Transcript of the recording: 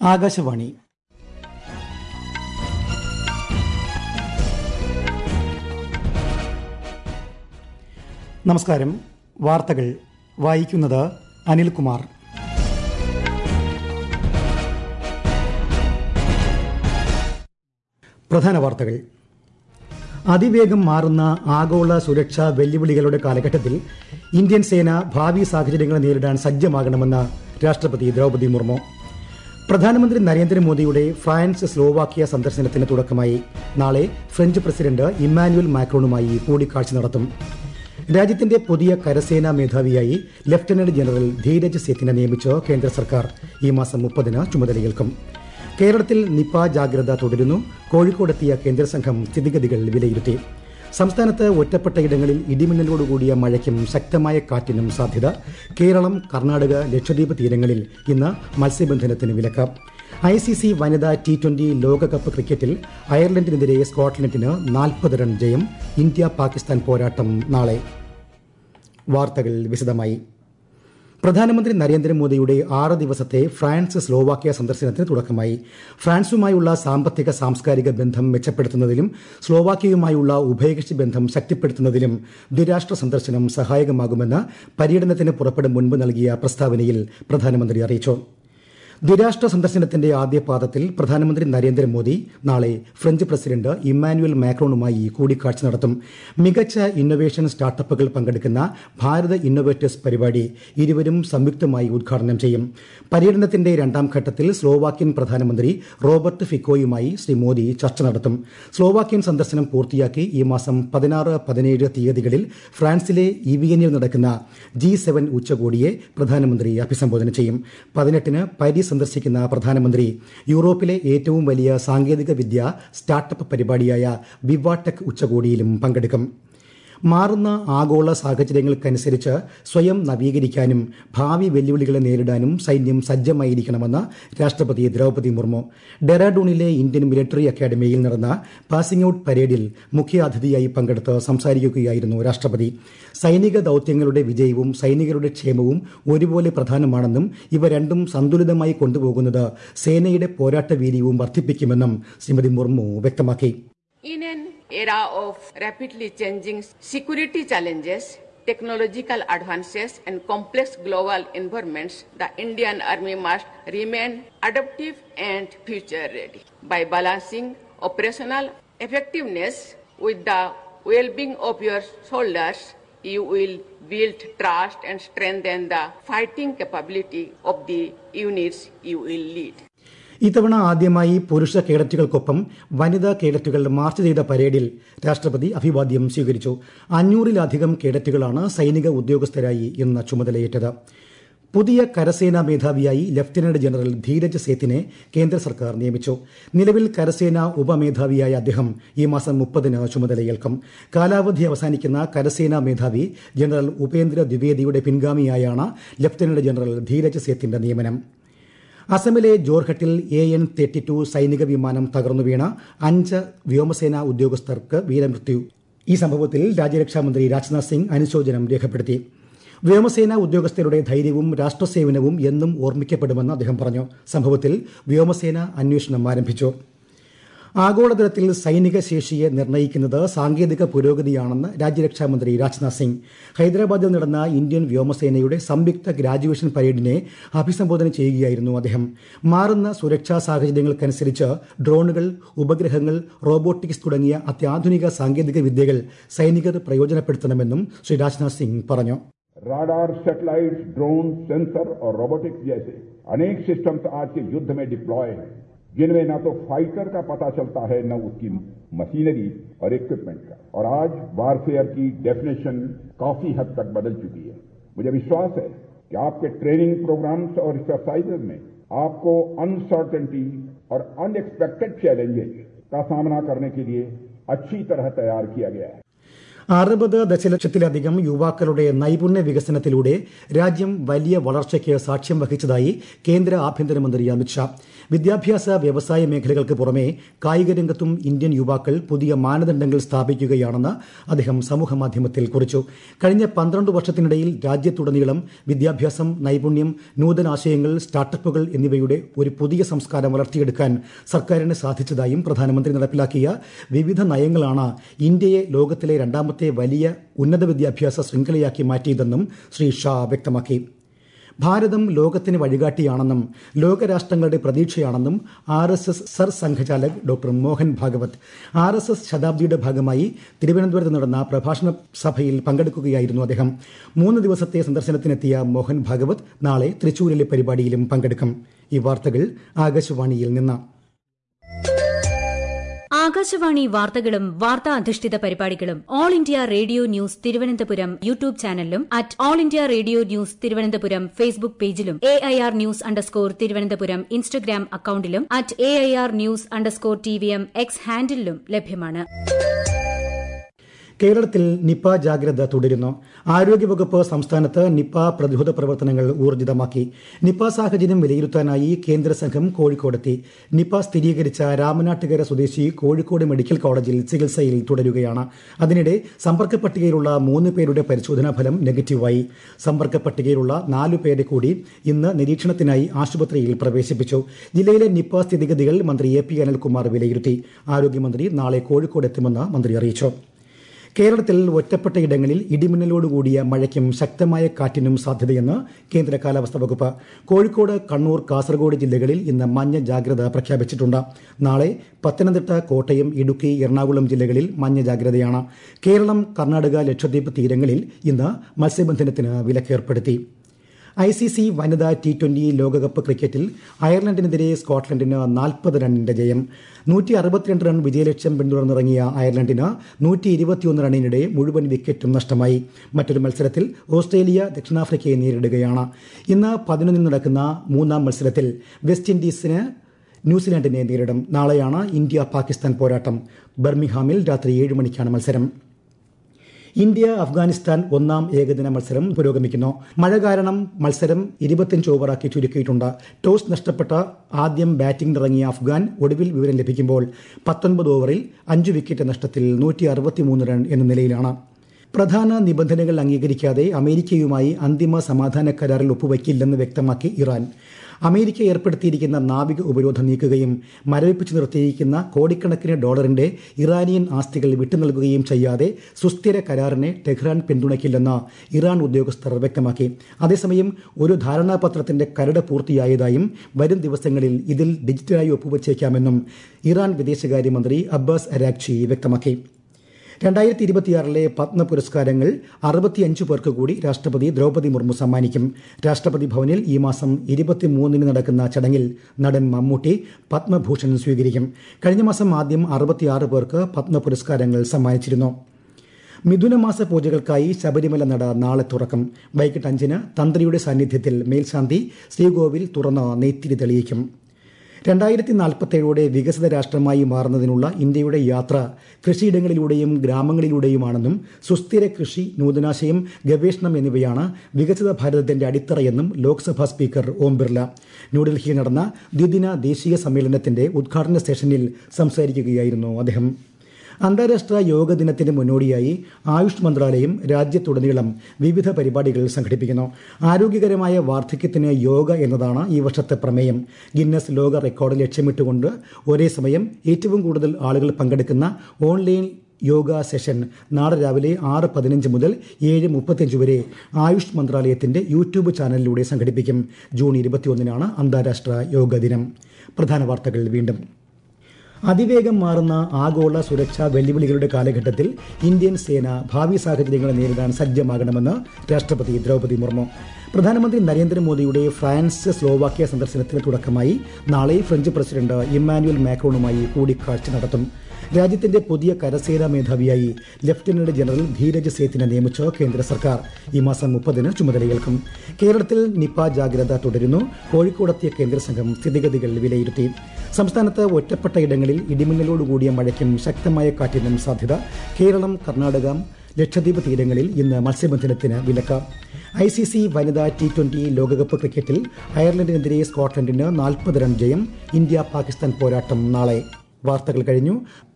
ആകാശവാണി നമസ്കാരം വാർത്തകൾ വായിക്കുന്നത് അനിൽകുമാർ പ്രധാന വാർത്തകൾ അതിവേഗം മാറുന്ന ആഗോള സുരക്ഷാ വെല്ലുവിളികളുടെ കാലഘട്ടത്തിൽ ഇന്ത്യൻ സേന ഭാവി സാഹചര്യങ്ങളെ നേരിടാൻ സജ്ജമാകണമെന്ന് രാഷ്ട്രപതി ദ്രൗപദി മുർമു പ്രധാനമന്ത്രി നരേന്ദ്രമോദിയുടെ ഫ്രാൻസ് സ്ലോവാക്യ സന്ദർശനത്തിന് തുടക്കമായി നാളെ ഫ്രഞ്ച് പ്രസിഡന്റ് ഇമ്മാനുവൽ മാക്രോണുമായി കൂടിക്കാഴ്ച നടത്തും രാജ്യത്തിന്റെ പുതിയ കരസേനാ മേധാവിയായി ലഫ്റ്റനന്റ് ജനറൽ ധീരജ് സേത്തിനെ നിയമിച്ച് കേന്ദ്ര സർക്കാർ ഈ മാസം മുപ്പതിന് ചുമതലയേൽക്കും കേരളത്തിൽ നിപ ജാഗ്രത തുടരുന്നു കോഴിക്കോടെത്തിയ കേന്ദ്ര സംഘം സ്ഥിതിഗതികൾ വിലയിരുത്തി സംസ്ഥാനത്ത് ഒറ്റപ്പെട്ട ഇടങ്ങളിൽ ഇടിമിന്നലോടുകൂടിയ മഴയ്ക്കും ശക്തമായ കാറ്റിനും സാധ്യത കേരളം കർണാടക ലക്ഷദ്വീപ് തീരങ്ങളിൽ ഇന്ന് മത്സ്യബന്ധനത്തിന് വിലക്ക് ഐ സി സി വനിതാ ടി ട്വന്റി ലോകകപ്പ് ക്രിക്കറ്റിൽ അയർലൻഡിനെതിരെ സ്കോട്ട്ലൻഡിന് നാൽപ്പത് റൺ ജയം ഇന്ത്യ പാകിസ്ഥാൻ പോരാട്ടം നാളെ വാർത്തകൾ വിശദമായി പ്രധാനമന്ത്രി നരേന്ദ്രമോദിയുടെ ആറ് ദിവസത്തെ ഫ്രാൻസ് സ്ലോവാക്യ സന്ദർശനത്തിന് തുടക്കമായി ഫ്രാൻസുമായുള്ള സാമ്പത്തിക സാംസ്കാരിക ബന്ധം മെച്ചപ്പെടുത്തുന്നതിലും സ്ലോവാക്യയുമായുള്ള ഉഭയകക്ഷി ബന്ധം ശക്തിപ്പെടുത്തുന്നതിലും ദ്വിരാഷ്ട്ര സന്ദർശനം സഹായകമാകുമെന്ന് പര്യടനത്തിന് പുറപ്പെടും മുൻപ് നൽകിയ പ്രസ്താവനയിൽ പ്രധാനമന്ത്രി അറിയിച്ചു ദ്വിരാഷ്ട്ര സന്ദർശനത്തിന്റെ ആദ്യ പാദത്തിൽ പ്രധാനമന്ത്രി നരേന്ദ്രമോദി നാളെ ഫ്രഞ്ച് പ്രസിഡന്റ് ഇമ്മാനുവൽ മാക്രോണുമായി കൂടിക്കാഴ്ച നടത്തും മികച്ച ഇന്നൊവേഷൻ സ്റ്റാർട്ടപ്പുകൾ പങ്കെടുക്കുന്ന ഭാരത ഇന്നൊവേറ്റേഴ്സ് പരിപാടി ഇരുവരും സംയുക്തമായി ഉദ്ഘാടനം ചെയ്യും പര്യടനത്തിന്റെ രണ്ടാം ഘട്ടത്തിൽ സ്ലോവാക്യൻ പ്രധാനമന്ത്രി റോബർട്ട് ഫിക്കോയുമായി ശ്രീ മോദി ചർച്ച നടത്തും സ്ലോവാക്യൻ സന്ദർശനം പൂർത്തിയാക്കി ഈ മാസം പതിനാറ് പതിനേഴ് തീയതികളിൽ ഫ്രാൻസിലെ ഇവിയനിൽ നടക്കുന്ന ജി സെവൻ ഉച്ചകോടിയെ പ്രധാനമന്ത്രി അഭിസംബോധന ചെയ്യും പതിനെട്ടിന് പാരീസ് സന്ദർശിക്കുന്ന പ്രധാനമന്ത്രി യൂറോപ്പിലെ ഏറ്റവും വലിയ സാങ്കേതിക വിദ്യ സ്റ്റാർട്ടപ്പ് പരിപാടിയായ വിവാടെക് ഉച്ചകോടിയിലും പങ്കെടുക്കും മാറുന്ന ആഗോള സാഹചര്യങ്ങൾക്കനുസരിച്ച് സ്വയം നവീകരിക്കാനും ഭാവി വെല്ലുവിളികളെ നേരിടാനും സൈന്യം സജ്ജമായിരിക്കണമെന്ന് രാഷ്ട്രപതി ദ്രൗപദി മുർമു ഡെറാഡൂണിലെ ഇന്ത്യൻ മിലിറ്ററി അക്കാദമിയിൽ നടന്ന പാസിംഗ് ഔട്ട് പരേഡിൽ മുഖ്യാതിഥിയായി പങ്കെടുത്ത് സംസാരിക്കുകയായിരുന്നു രാഷ്ട്രപതി സൈനിക ദൌത്യങ്ങളുടെ വിജയവും സൈനികരുടെ ക്ഷേമവും ഒരുപോലെ പ്രധാനമാണെന്നും ഇവ രണ്ടും സന്തുലിതമായി കൊണ്ടുപോകുന്നത് സേനയുടെ പോരാട്ട വീര്യവും വർദ്ധിപ്പിക്കുമെന്നും ശ്രീമതി മുർമു വ്യക്തമാക്കി In an era of rapidly changing security challenges, technological advances, and complex global environments, the Indian Army must remain adaptive and future ready. By balancing operational effectiveness with the well being of your soldiers, you will build trust and strengthen the fighting capability of the units you will lead. ഇത്തവണ ആദ്യമായി പുരുഷ കേഡറ്റുകൾക്കൊപ്പം വനിതാ കേഡറ്റുകൾ March ചെയ്ത പരേഡിൽ രാഷ്ട്രപതി അഭിവാദ്യം സ്വീകരിച്ചു അഞ്ഞൂറിലധികം കേഡറ്റുകളാണ് സൈനിക ഉദ്യോഗസ്ഥരായി ഇന്ന് ചുമതലയേറ്റത് പുതിയ കരസേനാ മേധാവിയായി ലഫ്റ്റനന്റ് ജനറൽ ധീരജ് സേത്തിനെ കേന്ദ്ര സർക്കാർ നിയമിച്ചു നിലവിൽ കരസേനാ ഉപമേധാവിയായ അദ്ദേഹം ഈ മാസം മുപ്പതിന് ചുമതലയേൽക്കും കാലാവധി അവസാനിക്കുന്ന കരസേനാ മേധാവി ജനറൽ ഉപേന്ദ്ര ദ്വിവേദിയുടെ പിൻഗാമിയായാണ് ലഫ്റ്റനന്റ് ജനറൽ ധീരജ് സേത്തിന്റെ നിയമനം അസമിലെ ജോർഹട്ടിൽ എ എൻ തേർട്ടി ടു സൈനിക വിമാനം തകർന്നു വീണ അഞ്ച് വ്യോമസേനാ ഉദ്യോഗസ്ഥർക്ക് വീരമൃത്യു ഈ സംഭവത്തിൽ രാജ്യരക്ഷാമന്ത്രി രാജ്നാഥ് സിംഗ് അനുശോചനം രേഖപ്പെടുത്തി വ്യോമസേനാ ഉദ്യോഗസ്ഥരുടെ ധൈര്യവും രാഷ്ട്രസേവനവും എന്നും ഓർമ്മിക്കപ്പെടുമെന്ന് അദ്ദേഹം പറഞ്ഞു സംഭവത്തിൽ വ്യോമസേന അന്വേഷണം ആരംഭിച്ചു ആഗോളതലത്തിൽ സൈനിക ശേഷിയെ നിർണ്ണയിക്കുന്നത് സാങ്കേതിക പുരോഗതിയാണെന്ന് രാജ്യരക്ഷാമന്ത്രി രാജ്നാഥ് സിംഗ് ഹൈദരാബാദിൽ നടന്ന ഇന്ത്യൻ വ്യോമസേനയുടെ സംയുക്ത ഗ്രാജുവേഷൻ പരേഡിനെ അഭിസംബോധന ചെയ്യുകയായിരുന്നു അദ്ദേഹം മാറുന്ന സുരക്ഷാ സാഹചര്യങ്ങൾക്കനുസരിച്ച് ഡ്രോണുകൾ ഉപഗ്രഹങ്ങൾ റോബോട്ടിക്സ് തുടങ്ങിയ അത്യാധുനിക സാങ്കേതിക വിദ്യകൾ സൈനികർ പ്രയോജനപ്പെടുത്തണമെന്നും ശ്രീ രാജ്നാഥ് സിംഗ് പറഞ്ഞു राडार सैटेलाइट ड्रोन सेंसर और रोबोटिक्स जैसे अनेक सिस्टम्स आज के युद्ध में डिप्लॉय हैं जिनमें न तो फाइटर का पता चलता है न उसकी मशीनरी और इक्विपमेंट का और आज वारफेयर की डेफिनेशन काफी हद तक बदल चुकी है मुझे विश्वास है कि आपके ट्रेनिंग प्रोग्राम्स और एक्सरसाइजेज में आपको अनसर्टेनिटी और अनएक्सपेक्टेड चैलेंजेस का सामना करने के लिए अच्छी तरह तैयार किया गया है അറുപത് ദശലക്ഷത്തിലധികം യുവാക്കളുടെ നൈപുണ്യ വികസനത്തിലൂടെ രാജ്യം വലിയ വളർച്ചയ്ക്ക് സാക്ഷ്യം വഹിച്ചതായി കേന്ദ്ര ആഭ്യന്തരമന്ത്രി അമിത്ഷാ വിദ്യാഭ്യാസ വ്യവസായ മേഖലകൾക്ക് പുറമെ കായിക രംഗത്തും ഇന്ത്യൻ യുവാക്കൾ പുതിയ മാനദണ്ഡങ്ങൾ സ്ഥാപിക്കുകയാണെന്ന് അദ്ദേഹം സമൂഹമാധ്യമത്തിൽ കുറിച്ചു കഴിഞ്ഞ പന്ത്രണ്ട് വർഷത്തിനിടയിൽ രാജ്യത്തുടനീളം വിദ്യാഭ്യാസം നൈപുണ്യം നൂതനാശയങ്ങൾ സ്റ്റാർട്ടപ്പുകൾ എന്നിവയുടെ ഒരു പുതിയ സംസ്കാരം വളർത്തിയെടുക്കാൻ സർക്കാരിന് സാധിച്ചതായും പ്രധാനമന്ത്രി നടപ്പിലാക്കിയ വിവിധ നയങ്ങളാണ് ഇന്ത്യയെ ലോകത്തിലെ രണ്ടാമത്തെ വലിയ ഉന്നത വിദ്യാഭ്യാസ ശൃംഖലയാക്കി മാറ്റിയതെന്നും ശ്രീ ഷാ വ്യക്തമാക്കി ഭാരതം ലോകത്തിന് വഴികാട്ടിയാണെന്നും ലോകരാഷ്ട്രങ്ങളുടെ പ്രതീക്ഷയാണെന്നും R S S Sarsanghchalak doctor Mohan Bhagwat R S S ശതാബ്ദിയുടെ ഭാഗമായി തിരുവനന്തപുരത്ത് നടന്ന പ്രഭാഷണ സഭയിൽ പങ്കെടുക്കുകയായിരുന്നു അദ്ദേഹം മൂന്ന് ദിവസത്തെ സന്ദർശനത്തിനെത്തിയ മോഹൻ ഭാഗവത് നാളെ തൃശൂരിലെ പരിപാടിയിലും പങ്കെടുക്കും ഈ വാർത്തകൾ ആകാശവാണിയിൽ നിന്ന് ആകാശവാണി വാർത്തകളും വാർത്താ അധിഷ്ഠിത പരിപാടികളും All India Radio news Thiruvananthapuram YouTube ചാനലിലും at All India Radio news Thiruvananthapuram Facebook പേജിലും A I R news underscore Thiruvananthapuram Instagram അക്കൌണ്ടിലും at A I R news underscore T V M X ഹാൻഡിലും ലഭ്യമാണ് കേരളത്തിൽ നിപ ജാഗ്രത തുടരുന്നു ആരോഗ്യവകുപ്പ് സംസ്ഥാനത്ത് നിപ പ്രതിരോധ പ്രവർത്തനങ്ങൾ ഊർജിതമാക്കി നിപ സാഹചര്യം വിലയിരുത്താനായി കേന്ദ്ര സംഘം കോഴിക്കോടെത്തി നിപ സ്ഥിരീകരിച്ച രാമനാട്ടുകര സ്വദേശി കോഴിക്കോട് മെഡിക്കൽ കോളേജിൽ ചികിത്സയിൽ തുടരുകയാണ് അതിനിടെ സമ്പർക്ക പട്ടികയിലുള്ള മൂന്ന് പേരുടെ പരിശോധനാ ഫലം നെഗറ്റീവായി സമ്പർക്ക പട്ടികയിലുള്ള നാലു പേരെ കൂടി ഇന്ന് നിരീക്ഷണത്തിനായി ആശുപത്രിയിൽ പ്രവേശിപ്പിച്ചു ജില്ലയിലെ നിപ സ്ഥിതിഗതികൾ മന്ത്രി എ പി അനിൽകുമാർ വിലയിരുത്തി ആരോഗ്യമന്ത്രി നാളെ കോഴിക്കോട് എത്തുമെന്ന് മന്ത്രി അറിയിച്ചു കേരളത്തിൽ ഒറ്റപ്പെട്ട ഇടങ്ങളിൽ ഇടിമിന്നലോടുകൂടിയ മഴയ്ക്കും ശക്തമായ കാറ്റിനും സാധ്യതയെന്ന് കേന്ദ്ര കാലാവസ്ഥാ വകുപ്പ് കോഴിക്കോട് കണ്ണൂർ കാസർഗോഡ് ജില്ലകളിൽ ഇന്ന് മഞ്ഞ ജാഗ്രത പ്രഖ്യാപിച്ചിട്ടുണ്ട് നാളെ പത്തനംതിട്ട കോട്ടയം ഇടുക്കി എറണാകുളം ജില്ലകളിൽ മഞ്ഞ ജാഗ്രതയാണ് കേരളം കർണാടക ലക്ഷദ്വീപ് തീരങ്ങളിൽ ഇന്ന് മത്സ്യബന്ധനത്തിന് വിലക്കേർപ്പെടുത്തി ഐ സി സി വനിതാ ടി ട്വന്റി ലോകകപ്പ് ക്രിക്കറ്റിൽ അയർലൻഡിനെതിരെ സ്കോട്ട്ലൻഡിന് നാൽപ്പത് റണ്ണിന്റെ ജയം നൂറ്റി അറുപത്തിരണ്ട് റൺ വിജയലക്ഷ്യം പിന്തുടർന്നിറങ്ങിയ അയർലൻഡിന് നൂറ്റി ഇരുപത്തിയൊന്ന് റണ്ണിനിടെ മുഴുവൻ വിക്കറ്റും നഷ്ടമായി മറ്റൊരു മത്സരത്തിൽ ഓസ്ട്രേലിയ ദക്ഷിണാഫ്രിക്കയെ നേരിടുകയാണ് ഇന്ന് പതിനൊന്നിന് നടക്കുന്ന മൂന്നാം മത്സരത്തിൽ വെസ്റ്റ് ഇൻഡീസിന് ന്യൂസിലാൻഡിനെ നേരിടും നാളെയാണ് ഇന്ത്യ പാകിസ്ഥാൻ പോരാട്ടം ബർമിഹാമിൽ രാത്രി ഏഴ് മണിക്കാണ് മത്സരം ഇന്ത്യ അഫ്ഗാനിസ്ഥാൻ ഒന്നാം ഏകദിന മത്സരം പുരോഗമിക്കുന്നു മഴ കാരണം മത്സരം ഇരുപത്തിയഞ്ച് ഓവറാക്കി ചുരുക്കിയിട്ടുണ്ട് ടോസ് നഷ്ടപ്പെട്ട ആദ്യം ബാറ്റിംഗിനിറങ്ങിയ അഫ്ഗാൻ ഒടുവിൽ വിവരം ലഭിക്കുമ്പോൾ പത്തൊൻപത് ഓവറിൽ അഞ്ച് വിക്കറ്റ് നഷ്ടത്തിൽ നൂറ്റി അറുപത്തിമൂന്ന് റൺ എന്ന നിലയിലാണ് പ്രധാന നിബന്ധനകൾ അംഗീകരിക്കാതെ അമേരിക്കയുമായി അന്തിമ സമാധാന കരാറിൽ ഒപ്പുവയ്ക്കില്ലെന്ന് വ്യക്തമാക്കി ഇറാൻ അമേരിക്ക ഏർപ്പെടുത്തിയിരിക്കുന്ന നാവിക ഉപരോധം നീക്കുകയും മരവിപ്പിച്ചു നിർത്തിയിരിക്കുന്ന കോടിക്കണക്കിന് ഡോളറിന്റെ ഇറാനിയൻ ആസ്തികൾ വിട്ടുനൽകുകയും ചെയ്യാതെ സുസ്ഥിര കരാറിനെ ടെഹ്റാൻ പിന്തുണയ്ക്കില്ലെന്ന് ഇറാൻ ഉദ്യോഗസ്ഥർ വ്യക്തമാക്കി അതേസമയം ഒരു ധാരണാപത്രത്തിന്റെ കരട് പൂർത്തിയായതായും വരും ദിവസങ്ങളിൽ ഇതിൽ ഡിജിറ്റലായി ഒപ്പുവച്ചേക്കാമെന്നും ഇറാൻ വിദേശകാര്യമന്ത്രി അബ്ബാസ് അരാക്ചി വ്യക്തമാക്കി രണ്ടായിരത്തി ഇരുപത്തിയാറിലെ പത്മ പുരസ്കാരങ്ങൾ അറുപത്തിയഞ്ച് പേർക്ക് കൂടി രാഷ്ട്രപതി ദ്രൗപദി മുർമു സമ്മാനിക്കും രാഷ്ട്രപതി ഭവനിൽ ഈ മാസം ഇരുപത്തിമൂന്നിന് നടക്കുന്ന ചടങ്ങിൽ നടൻ മമ്മൂട്ടി പത്മഭൂഷൺ സ്വീകരിക്കും കഴിഞ്ഞ മാസം ആദ്യം അറുപത്തിയാറ് പേർക്ക് പത്മ പുരസ്കാരങ്ങൾ സമ്മാനിച്ചിരുന്നു മിഥുനമാസ പൂജകൾക്കായി ശബരിമല നട നാളെ തുറക്കും വൈകിട്ട് അഞ്ചിന് തന്ത്രിയുടെ സാന്നിധ്യത്തിൽ മേൽശാന്തി ശ്രീകോവിൽ തുറന്ന് നെയ്ത്തിരി തെളിയിക്കും രണ്ടായിരത്തി നാൽപ്പത്തേഴോടെ വികസിത രാഷ്ട്രമായി മാറുന്നതിനുള്ള ഇന്ത്യയുടെ യാത്ര കൃഷിയിടങ്ങളിലൂടെയും ഗ്രാമങ്ങളിലൂടെയുമാണെന്നും സുസ്ഥിര കൃഷി നൂതനാശയം ഗവേഷണം എന്നിവയാണ് വികസിത ഭാരതത്തിന്റെ അടിത്തറയെന്നും ലോക്സഭാ സ്പീക്കർ ഓം ബിർല ന്യൂഡൽഹിയിൽ നടന്ന ദ്വിദിന ദേശീയ സമ്മേളനത്തിന്റെ ഉദ്ഘാടന സെഷനിൽ സംസാരിക്കുകയായിരുന്നു അദ്ദേഹം അന്താരാഷ്ട്ര യോഗ ദിനത്തിന് മുന്നോടിയായി ആയുഷ് മന്ത്രാലയം രാജ്യത്തുടനീളം വിവിധ പരിപാടികൾ സംഘടിപ്പിക്കുന്നു ആരോഗ്യകരമായ വാർദ്ധക്യത്തിന് യോഗ എന്നതാണ് ഈ വർഷത്തെ പ്രമേയം ഗിന്നസ് ലോക റെക്കോർഡ് ലക്ഷ്യമിട്ടുകൊണ്ട് ഒരേ സമയം ഏറ്റവും കൂടുതൽ ആളുകൾ പങ്കെടുക്കുന്ന ഓൺലൈൻ യോഗ സെഷൻ നാളെ രാവിലെ ആറ് പതിനഞ്ച് മുതൽ ഏഴ് മുപ്പത്തിയഞ്ച് വരെ ആയുഷ് മന്ത്രാലയത്തിന്റെ യൂട്യൂബ് ചാനലിലൂടെ സംഘടിപ്പിക്കും ജൂൺ ഇരുപത്തിയൊന്നിനാണ് അന്താരാഷ്ട്ര യോഗ ദിനം പ്രധാന വാർത്തകൾ വീണ്ടും അതിവേഗം മാറുന്ന ആഗോള സുരക്ഷാ വെല്ലുവിളികളുടെ കാലഘട്ടത്തിൽ ഇന്ത്യൻ സേന ഭാവി സാഹചര്യങ്ങളെ നേരിടാൻ സജ്ജമാകണമെന്ന് രാഷ്ട്രപതി ദ്രൗപദി മുർമു പ്രധാനമന്ത്രി നരേന്ദ്രമോദിയുടെ ഫ്രാൻസ് സ്ലോവാക്യ സന്ദർശനത്തിന് തുടക്കമായി നാളെ ഫ്രഞ്ച് പ്രസിഡന്റ് ഇമ്മാനുവൽ മാക്രോണുമായി കൂടിക്കാഴ്ച നടത്തും രാജ്യത്തിന്റെ പുതിയ കരസേനാ മേധാവിയായി ലഫ്റ്റനന്റ് ജനറൽ ധീരജ് സേത്തിനെ നിയമിച്ച കേന്ദ്ര സർക്കാർ ഈ മാസം മുപ്പതിന് ചുമതലയേൽക്കും കേരളത്തിൽ നിപ ജാഗ്രത തുടരുന്നു കോഴിക്കോടെത്തിയ കേന്ദ്ര സംഘം സ്ഥിതിഗതികൾ വിലയിരുത്തി സംസ്ഥാനത്ത് ഒറ്റപ്പെട്ട ഇടങ്ങളിൽ ഇടിമിന്നലോടുകൂടിയ മഴയ്ക്കും ശക്തമായ കാറ്റിനും സാധ്യത കേരളം കർണാടക ലക്ഷദ്വീപ് തീരങ്ങളിൽ ഇന്ന് മത്സ്യബന്ധനത്തിന് വിലക്ക് ഐ സി സി വനിതാ ടി ട്വന്റി ലോകകപ്പ് ക്രിക്കറ്റിൽ അയർലൻഡിനെതിരെ സ്കോട്ട്ലൻഡിന് നാൽപ്പത് റൺ ജയം ഇന്ത്യ പാകിസ്ഥാൻ പോരാട്ടം നാളെ വാർത്തകൾ കഴിഞ്ഞു